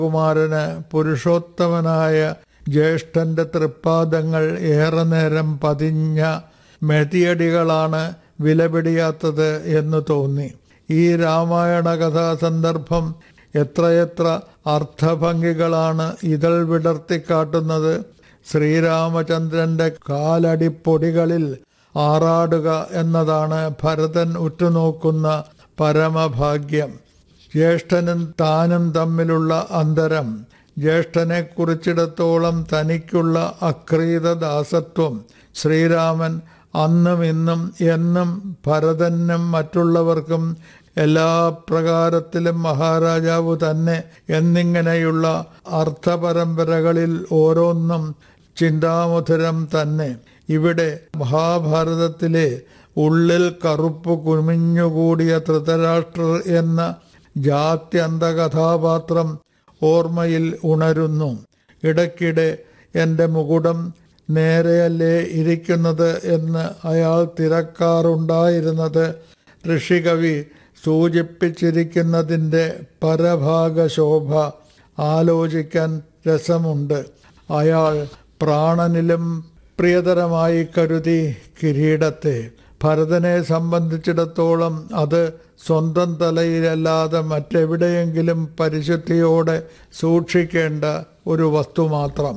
കുമാരന് പുരുഷോത്തമനായ ജ്യേഷ്ഠന്റെ തൃപ്പാദങ്ങൾ ഏറെ നേരം പതിഞ്ഞ മെതിയടികളാണ് വിലപിടിയാത്തത് എന്ന് തോന്നി ഈ രാമായണ കഥാസന്ദർഭം എത്രയെത്ര അർത്ഥഭംഗികളാണ് ഇതൾ വിടർത്തിക്കാട്ടുന്നത് ശ്രീരാമചന്ദ്രന്റെ കാലടിപ്പൊടികളിൽ ആറാടുക എന്നതാണ് ഭരതൻ ഉറ്റുനോക്കുന്ന പരമഭാഗ്യം ജ്യേഷ്ഠനും താനും തമ്മിലുള്ള അന്തരം ജ്യേഷ്ഠനെ കുറിച്ചിടത്തോളം തനിക്കുള്ള അക്രീത ദാസത്വം ശ്രീരാമൻ അന്നും ഇന്നും എന്നും ഭരതനും മറ്റുള്ളവർക്കും എല്ലാ പ്രകാരത്തിലും മഹാരാജാവ് തന്നെ എന്നിങ്ങനെയുള്ള അർത്ഥപരമ്പരകളിൽ ഓരോന്നും ചിന്താമധുരം തന്നെ ഇവിടെ മഹാഭാരതത്തിലെ ഉള്ളിൽ കറുപ്പ് കുമിഞ്ഞുകൂടിയ ധൃതരാഷ്ട്രർ എന്ന ജാത്യന്ത കഥാപാത്രം ഓർമ്മയിൽ ഉണരുന്നു ഇടയ്ക്കിടെ എൻ്റെ മുകുടം നേരെയല്ലേ ഇരിക്കുന്നത് എന്ന് അയാൾ തിരക്കാറുണ്ടായിരുന്നത് ഋഷികവി സൂചിപ്പിച്ചിരിക്കുന്നതിൻ്റെ പരഭാഗശോഭ ആലോചിക്കാൻ രസമുണ്ട് അയാൾ പ്രാണനിലും പ്രിയതരമായി കരുതി കിരീടത്തെ ഭരതനെ സംബന്ധിച്ചിടത്തോളം അത് സ്വന്തം തലയിലല്ലാതെ മറ്റെവിടെയെങ്കിലും പരിശുദ്ധിയോടെ സൂക്ഷിക്കേണ്ട ഒരു വസ്തു മാത്രം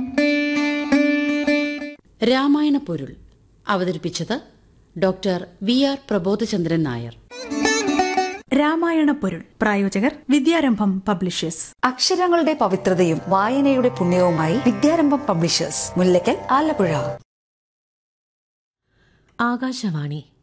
രാമായണ പൊരുൾ അവതരിപ്പിച്ചത് doctor V R Prabodhachandran Nair Ramayana പൊരുൾ പ്രായോജകർ വിദ്യാരംഭം പബ്ലിഷേഴ്സ് അക്ഷരങ്ങളുടെ പവിത്രതയും വായനയുടെ പുണ്യവുമായി വിദ്യാരംഭം പബ്ലിഷേഴ്സ് മുല്ലക്കൽ ആലപ്പുഴ ആകാശവാണി